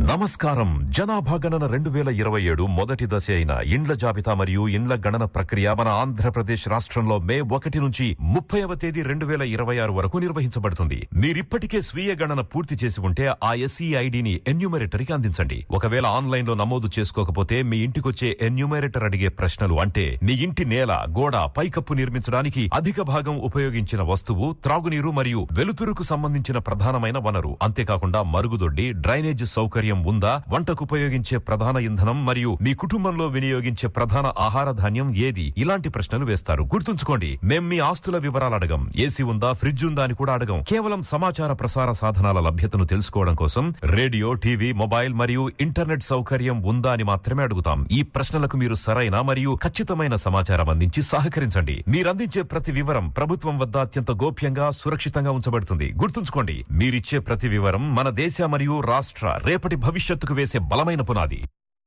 నమస్కారం జనాభా గణన రెండు వేల ఇరవై ఏడు మొదటి దశ అయిన ఇండ్ల జాబితా మరియు ఇండ్ల గణన ప్రక్రియ మన ఆంధ్రప్రదేశ్ రాష్ట్రంలో మే ఒకటి నుంచి ముప్పైవ తేదీ రెండు వేల ఇరవై ఆరు వరకు నిర్వహించబడుతుంది మీరిప్పటికే స్వీయ గణన పూర్తి చేసి ఉంటే ఆ ఎస్ఈ ఐడిని ఎన్యూమరేటర్కి అందించండి ఒకవేళ ఆన్లైన్ లో నమోదు చేసుకోకపోతే మీ ఇంటికొచ్చే ఎన్యూమరేటర్ అడిగే ప్రశ్నలు అంటే మీ ఇంటి నేల గోడ పైకప్పు నిర్మించడానికి అధిక భాగం ఉపయోగించిన వస్తువు త్రాగునీరు మరియు వెలుతురుకు సంబంధించిన ప్రధానమైన వనరు అంతేకాకుండా మరుగుదొడ్డి డ్రైనేజ్ సౌకర్యం ఉందా వంటకు ఉపయోగించే ప్రధాన ఇంధనం మరియు మీ కుటుంబంలో వినియోగించే ప్రధాన ఆహార ధాన్యం ఏది ఇలాంటి ప్రశ్నలు వేస్తారు గుర్తుంచుకోండి మేం మీ ఆస్తుల వివరాలు అడగం ఏసీ ఉందా ఫ్రిడ్జ్ ఉందా అని కూడా అడగం కేవలం సమాచార ప్రసార సాధనాల లభ్యతను తెలుసుకోవడం కోసం రేడియో టీవీ మొబైల్ మరియు ఇంటర్నెట్ సౌకర్యం ఉందా అని మాత్రమే అడుగుతాం ఈ ప్రశ్నలకు మీరు సరైన మరియు ఖచ్చితమైన సమాచారం అందించి సహకరించండి మీరందించే ప్రతి వివరం ప్రభుత్వం వద్ద అత్యంత గోప్యంగా సురక్షితంగా ఉంచబడుతుంది గుర్తుంచుకోండి మీరిచ్చే ప్రతి వివరం మన దేశ మరియు రాష్ట్ర రేపటి భవిష్యత్తుకు వేసే బలమైన పునాది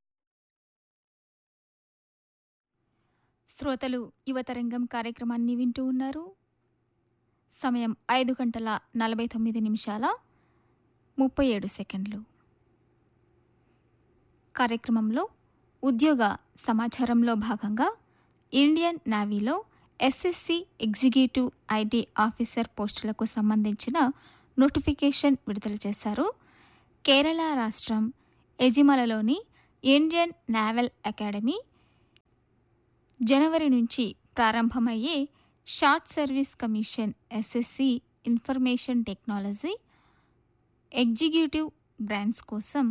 శ్రోతలు యువతరంగం కార్యక్రమాన్ని వింటూ ఉన్నారు సమయం ఐదు గంటల నలభై తొమ్మిది నిమిషాల ముప్పై ఏడు సెకండ్లు కార్యక్రమంలో ఉద్యోగ సమాచారంలో భాగంగా ఇండియన్ నేవీలో ఎస్ఎస్సి ఎగ్జిక్యూటివ్ ఐటీ ఆఫీసర్ పోస్టులకు సంబంధించిన నోటిఫికేషన్ విడుదల చేశారు కేరళ రాష్ట్రం ఎజిమలలోని ఇండియన్ నావల్ అకాడమీ జనవరి నుంచి ప్రారంభమయ్యే short service commission SSC information technology executive branch కోసం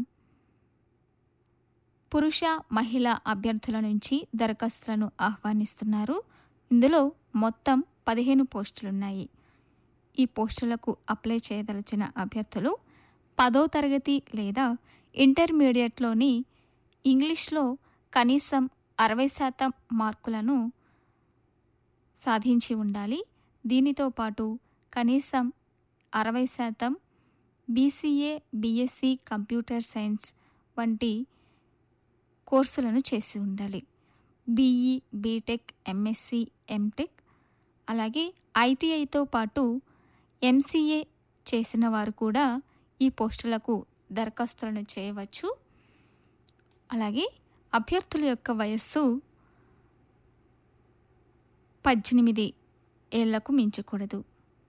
పురుష మహిళా అభ్యర్థుల నుంచి దరఖాస్తులను ఆహ్వానిస్తున్నారు ఇందులో మొత్తం పదిహేను పోస్టులున్నాయి ఈ పోస్టులకు అప్లై చేయదలిచిన అభ్యర్థులు పదో తరగతి లేదా ఇంటర్మీడియట్లోని ఇంగ్లీష్లో కనీసం అరవై శాతం మార్కులను సాధించి ఉండాలి దీనితో పాటు కనీసం అరవై శాతం బీసీఏ బీఎస్సీ కంప్యూటర్ సైన్స్ వంటి కోర్సులను చేసి ఉండాలి బీఈ బీటెక్ ఎంఎస్సి ఎంటెక్ అలాగే ఐటీఐతో పాటు ఎంసీఏ చేసిన వారు కూడా ఈ పోస్టులకు దరఖాస్తులను చేయవచ్చు అలాగే అభ్యర్థుల యొక్క వయస్సు పద్దెనిమిది ఏళ్లకు మించకూడదు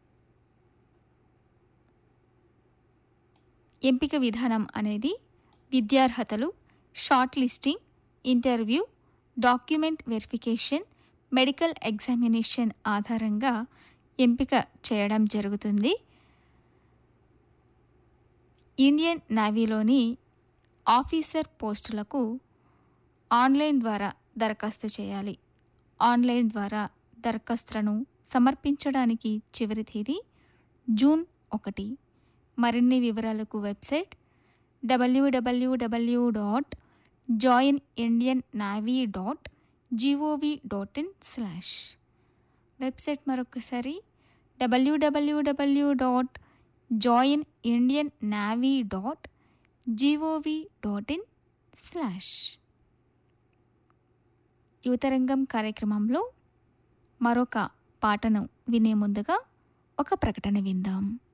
ఎంపిక విధానం అనేది విద్యార్హతలు short listing interview document verification medical examination ఆధారంగా ఎంపిక చేయడం జరుగుతుంది ఇండియన్ నేవీలోని ఆఫీసర్ పోస్టులకు ఆన్లైన్ ద్వారా దరఖాస్తు చేయాలి ఆన్లైన్ ద్వారా దరఖాస్తులను సమర్పించడానికి చివరి తేదీ జూన్ ఒకటి మరిన్ని వివరాలకు website W W W dot join Indian navy dot G O V dot in slash website మరొకసారి W W W dot join Indian navy dot G O V dot in slash యువతరంగం కార్యక్రమంలో మరొక పాటను వినే ముందుగా ఒక ప్రకటన విందాం